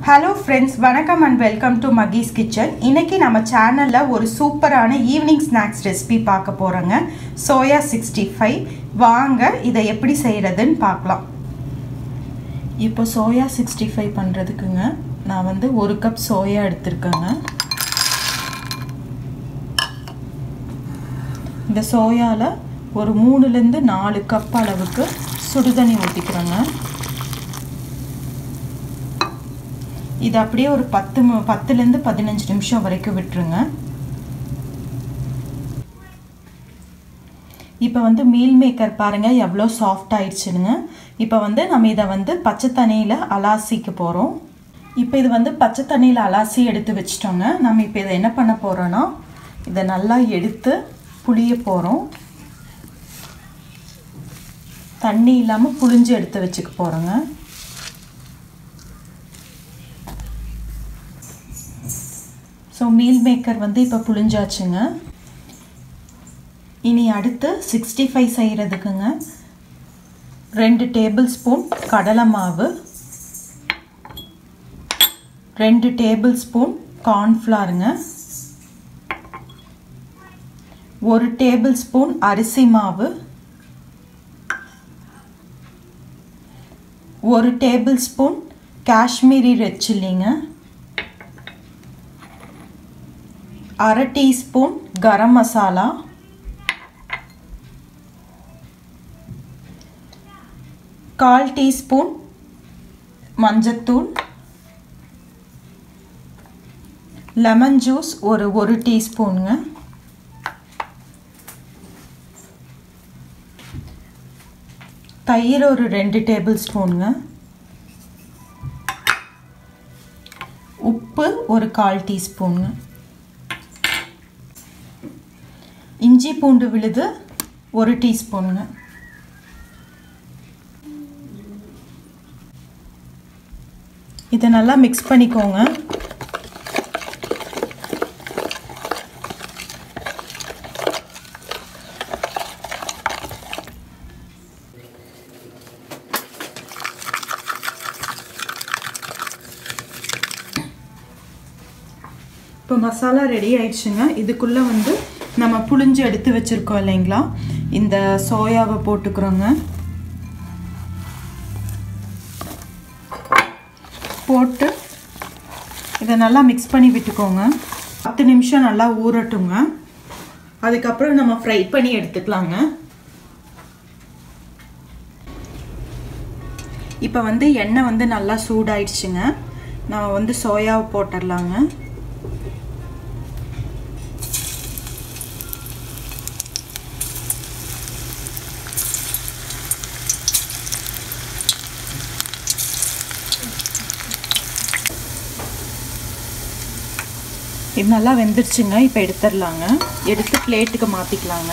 hello friends வணக்கம் and welcome to Mahi's kitchen இன்னைக்கு நம்ம சேனலில் ஒரு சூப்பரான ஈவினிங் ஸ்நாக்ஸ் ரெசிபி பார்க்க போகிறோங்க சோயா சிக்ஸ்டி ஃபைவ் வாங்க இதை எப்படி செய்கிறதுன்னு பார்க்கலாம் இப்போ சோயா சிக்ஸ்டி ஃபைவ் பண்ணுறதுக்குங்க நான் வந்து ஒரு கப் சோயா எடுத்திருக்கேங்க இந்த சோயாவில் ஒரு மூணுலேருந்து நாலு கப் அளவுக்கு சுடுதண்ணி ஊற்றிக்கிறோங்க இது அப்படியே ஒரு பத்து பத்துலேருந்து பதினஞ்சு நிமிஷம் வரைக்கும் விட்டுருங்க இப்போ வந்து மீல் மேக்கர் பாருங்கள் எவ்வளோ சாஃப்ட் ஆயிடுச்சுனுங்க இப்போ வந்து நம்ம இதை வந்து பச்சை தண்ணியில் அலாசிக்க போகிறோம் இப்போ இது வந்து பச்சை தண்ணியில் அலாசி எடுத்து வச்சிட்டோங்க நம்ம இப்போ இதை என்ன பண்ண போகிறோன்னா இதை நல்லா எடுத்து புளிய போகிறோம் தண்ணி இல்லாமல் புளிஞ்சு எடுத்து வச்சுக்க போகிறோங்க ஸோ மீல் மேக்கர் வந்து இப்போ புளிஞ்சாச்சுங்க இனி அடுத்து சிக்ஸ்டி ஃபைவ் செய்கிறதுக்குங்க ரெண்டு டேபிள் ஸ்பூன் கடலை மாவு ரெண்டு டேபிள் ஸ்பூன் கார்ன்ஃப்ளாருங்க ஒரு டேபிள் ஸ்பூன் அரிசி மாவு ஒரு டேபிள் ஸ்பூன் காஷ்மீரி ரெட் சில்லிங்க அரை டீஸ்பூன் கரம் மசாலா கால் டீஸ்பூன் மஞ்சத்தூள் லெமன் ஜூஸ் ஒரு ஒரு டீஸ்பூனுங்க தயிர் ஒரு ரெண்டு டேபிள் ஸ்பூனுங்க உப்பு ஒரு கால் டீஸ்பூனுங்க இஞ்சி பூண்டு விழுது ஒரு டீஸ்பூனுங்க இதை நல்லா மிக்ஸ் பண்ணிக்கோங்க இப்போ மசாலா ரெடி ஆயிடுச்சுங்க இதுக்குள்ளே வந்து நம்ம புளிஞ்சு எடுத்து வச்சுருக்கோம் இல்லைங்களா இந்த சோயாவை போட்டுக்கிறோங்க போட்டு இதை நல்லா மிக்ஸ் பண்ணி விட்டுக்கோங்க பத்து நிமிஷம் நல்லா ஊறட்டுங்க அதுக்கப்புறம் நம்ம ஃப்ரை பண்ணி எடுத்துக்கலாங்க இப்போ வந்து எண்ணெய் வந்து நல்லா சூடாயிடுச்சுங்க நம்ம வந்து சோயாவை போட்டுடலாங்க இது நல்லா வெந்துருச்சுங்க இப்போ எடுத்துடலாங்க எடுத்து பிளேட்டுக்கு மாற்றிக்கலாங்க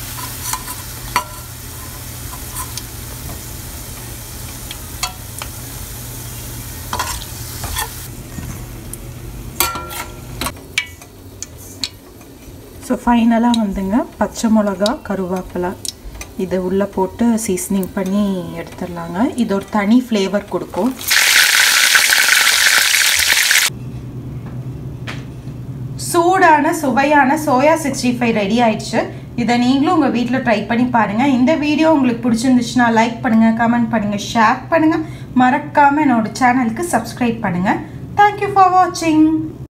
ஸோ ஃபைனலாக வந்துங்க பச்சை மிளகா கருவேப்பிலை இதை உள்ளே போட்டு சீசனிங் பண்ணி எடுத்துடலாங்க இது ஒரு தனி ஃப்ளேவர் கொடுக்கும் சூடான சுவையான சோயா சிக்ஸ்டி ஃபைவ் ரெடி ஆயிடுச்சு இதை நீங்களும் உங்கள் வீட்டில் ட்ரை பண்ணி பாருங்கள் இந்த வீடியோ உங்களுக்கு பிடிச்சிருந்துச்சுன்னா லைக் பண்ணுங்கள் கமெண்ட் பண்ணுங்கள் ஷேர் பண்ணுங்கள் மறக்காமல் என்னோட சேனலுக்கு சப்ஸ்கிரைப் பண்ணுங்கள் தேங்க்யூ ஃபார் வாட்சிங்